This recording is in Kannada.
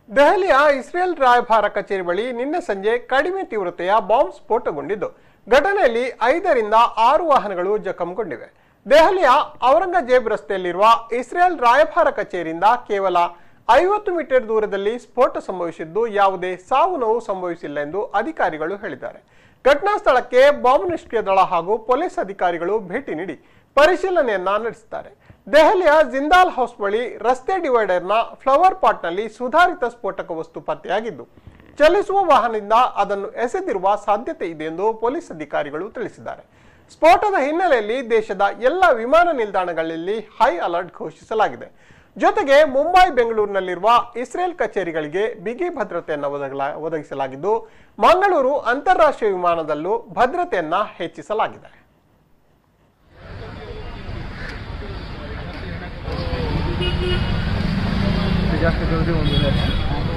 ದೆಹಲಿಯ ಇಸ್ರೇಲ್ ರಾಯಭಾರ ಕಚೇರಿ ಬಳಿ ನಿನ್ನೆ ಸಂಜೆ ಕಡಿಮೆ ತೀವ್ರತೆಯ ಬಾಂಬ್ ಸ್ಫೋಟಗೊಂಡಿದ್ದು ಘಟನೆಯಲ್ಲಿ ಐದರಿಂದ ಆರು ವಾಹನಗಳು ಜಖಂಗೊಂಡಿವೆ ದೆಹಲಿಯ ಔರಂಗಜೇಬ್ ರಸ್ತೆಯಲ್ಲಿರುವ ಇಸ್ರೇಲ್ ರಾಯಭಾರ ಕಚೇರಿಯಿಂದ ಕೇವಲ ಐವತ್ತು ಮೀಟರ್ ದೂರದಲ್ಲಿ ಸ್ಫೋಟ ಸಂಭವಿಸಿದ್ದು ಯಾವುದೇ ಸಾವು ನೋವು ಸಂಭವಿಸಿಲ್ಲ ಎಂದು ಅಧಿಕಾರಿಗಳು ಹೇಳಿದ್ದಾರೆ ಘಟನಾ ಸ್ಥಳಕ್ಕೆ ಬಾಂಬ್ ನಿಷ್ಕ್ರಿಯ ದಳ ಹಾಗೂ ಪೊಲೀಸ್ ಅಧಿಕಾರಿಗಳು ಭೇಟಿ ನೀಡಿ ಪರಿಶೀಲನೆಯನ್ನ ನಡೆಸಿದ್ದಾರೆ ದೆಹಲಿಯ ಜಿಂದಾಲ್ ಹೌಸ್ ಬಳಿ ರಸ್ತೆ ಡಿವೈಡರ್ನ ಫ್ಲವರ್ ಪಾಟ್ನಲ್ಲಿ ಸುಧಾರಿತ ಸ್ಫೋಟಕ ವಸ್ತು ಪತ್ತೆಯಾಗಿದ್ದು ಚಲಿಸುವ ವಾಹನದಿಂದ ಅದನ್ನು ಎಸೆದಿರುವ ಸಾಧ್ಯತೆ ಇದೆ ಎಂದು ಪೊಲೀಸ್ ಅಧಿಕಾರಿಗಳು ತಿಳಿಸಿದ್ದಾರೆ ಸ್ಫೋಟದ ಹಿನ್ನೆಲೆಯಲ್ಲಿ ದೇಶದ ಎಲ್ಲ ವಿಮಾನ ನಿಲ್ದಾಣಗಳಲ್ಲಿ ಹೈ ಅಲರ್ಟ್ ಘೋಷಿಸಲಾಗಿದೆ ಜೊತೆಗೆ ಮುಂಬೈ ಬೆಂಗಳೂರಿನಲ್ಲಿರುವ ಇಸ್ರೇಲ್ ಕಚೇರಿಗಳಿಗೆ ಬಿಗಿ ಭದ್ರತೆಯನ್ನು ಒದಗಲ ಒದಗಿಸಲಾಗಿದ್ದು ಮಂಗಳೂರು ಅಂತಾರಾಷ್ಟ್ರೀಯ ವಿಮಾನದಲ್ಲೂ ಭದ್ರತೆಯನ್ನ ಹೆಚ್ಚಿಸಲಾಗಿದೆ ಜಾಸ್ತಿ ಜಲ್ದಿ ಒಂದು